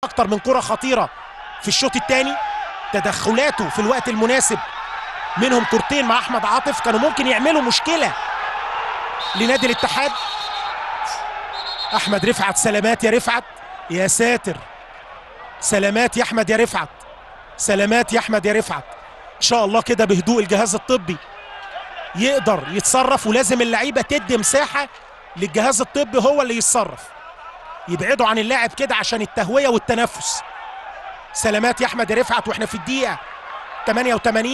اكتر من كره خطيره في الشوط الثاني تدخلاته في الوقت المناسب منهم كورتين مع احمد عاطف كانوا ممكن يعملوا مشكله لنادي الاتحاد احمد رفعت سلامات يا رفعت يا ساتر سلامات يا احمد يا رفعت سلامات يا احمد يا رفعت ان شاء الله كده بهدوء الجهاز الطبي يقدر يتصرف ولازم اللعيبه تدي مساحه للجهاز الطبي هو اللي يتصرف يبعدوا عن اللاعب كده عشان التهويه والتنفس سلامات يا احمد يا رفعت واحنا في الدقيقه 88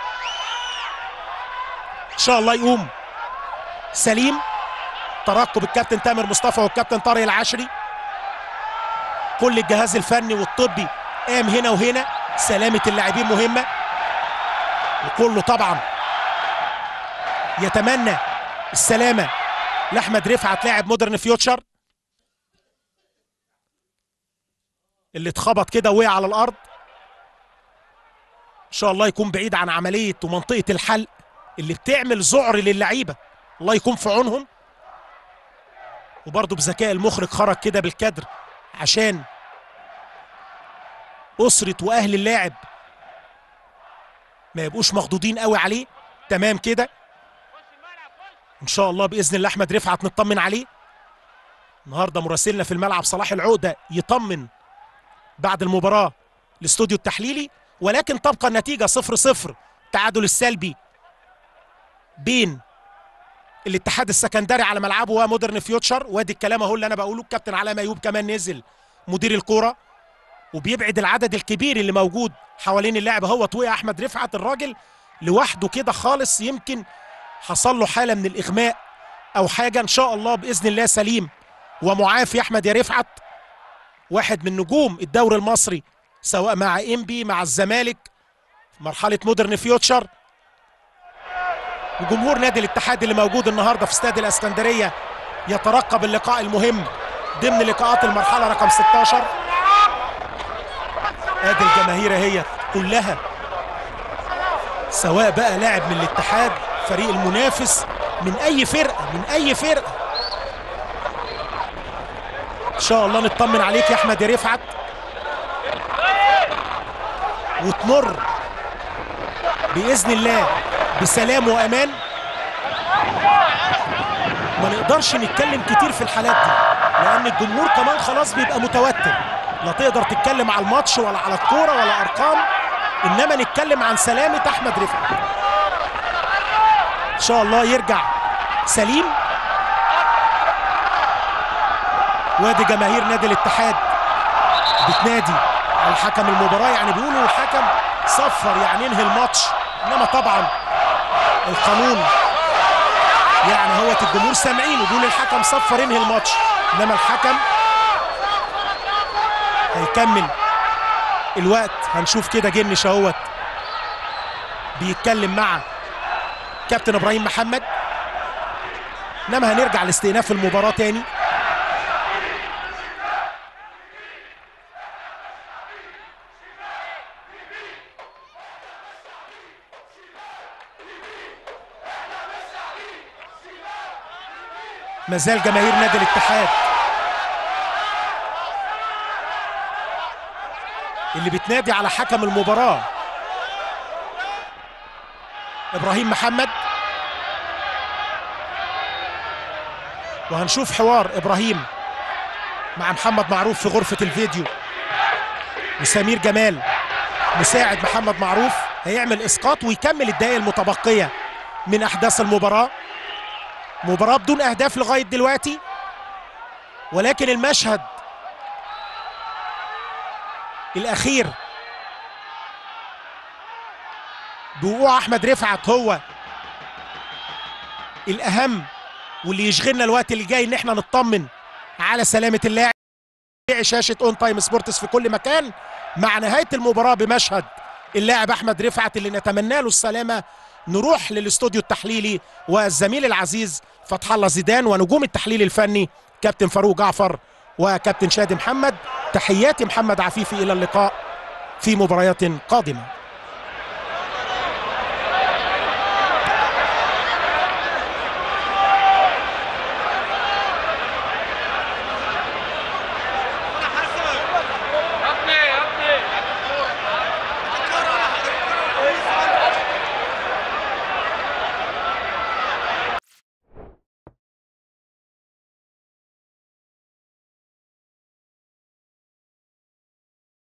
ان شاء الله يقوم سليم ترقب الكابتن تامر مصطفى والكابتن طارق العشري كل الجهاز الفني والطبي قام هنا وهنا سلامه اللاعبين مهمه وكله طبعا يتمنى السلامه لاحمد رفعت لاعب مودرن فيوتشر اللي اتخبط كده وقع على الارض ان شاء الله يكون بعيد عن عمليه ومنطقه الحلق اللي بتعمل ذعر للعيبه الله يكون في عونهم وبرضه بذكاء المخرج خرج كده بالكدر عشان أسرة وأهل اللاعب ما يبقوش مخضوضين قوي عليه تمام كده إن شاء الله بإذن الله أحمد رفعت نطمن عليه النهارده مراسلنا في الملعب صلاح العقدة يطمن بعد المباراة الاستوديو التحليلي ولكن تبقى النتيجة صفر صفر تعادل السلبي بين الاتحاد السكندري على ملعبه ومودرن فيوتشر وادي الكلام اهو اللي انا بقوله الكابتن علاء ميوب كمان نزل مدير الكوره وبيبعد العدد الكبير اللي موجود حوالين اللاعب هو وقع احمد رفعت الراجل لوحده كده خالص يمكن حصل له حاله من الاغماء او حاجه ان شاء الله باذن الله سليم ومعافي احمد يا رفعت واحد من نجوم الدوري المصري سواء مع انبي مع الزمالك مرحله مودرن فيوتشر وجمهور نادي الاتحاد اللي موجود النهارده في استاد الاسكندريه يترقب اللقاء المهم ضمن لقاءات المرحله رقم 16 ادي الجماهير اهي كلها سواء بقى لاعب من الاتحاد فريق المنافس من اي فرقه من اي فرقه ان شاء الله نطمن عليك يا احمد يا رفعت وتمر باذن الله بسلام وامان ما نقدرش نتكلم كتير في الحالات دي لان الجمهور كمان خلاص بيبقى متوتر لا تقدر تتكلم على الماتش ولا على الكوره ولا ارقام انما نتكلم عن سلامه احمد رفعت ان شاء الله يرجع سليم وادي جماهير نادي الاتحاد بتنادي على حكم المباراه يعني بيقولوا الحكم صفر يعني انهي الماتش انما طبعا القانون يعني هو الجمهور سامعين وبيقول الحكم صفر انهي الماتش انما الحكم هيكمل الوقت هنشوف كده جنش اهوت بيتكلم مع كابتن ابراهيم محمد انما هنرجع لاستئناف المباراه تاني ما زال جماهير نادي الاتحاد اللي بتنادي على حكم المباراة إبراهيم محمد وهنشوف حوار إبراهيم مع محمد معروف في غرفة الفيديو وسمير جمال مساعد محمد معروف هيعمل إسقاط ويكمل الدقائق المتبقية من أحداث المباراة مباراة بدون أهداف لغاية دلوقتي ولكن المشهد الأخير بوقوع أحمد رفعت هو الأهم واللي يشغلنا الوقت اللي جاي إن احنا نطمن على سلامة اللاعب شاشة اون تايم سبورتس في كل مكان مع نهاية المباراة بمشهد اللاعب أحمد رفعت اللي نتمنى له السلامة نروح للاستوديو التحليلي والزميل العزيز فتح الله زيدان ونجوم التحليل الفني كابتن فاروق جعفر وكابتن شادي محمد تحياتي محمد عفيفي الى اللقاء في مباريات قادمه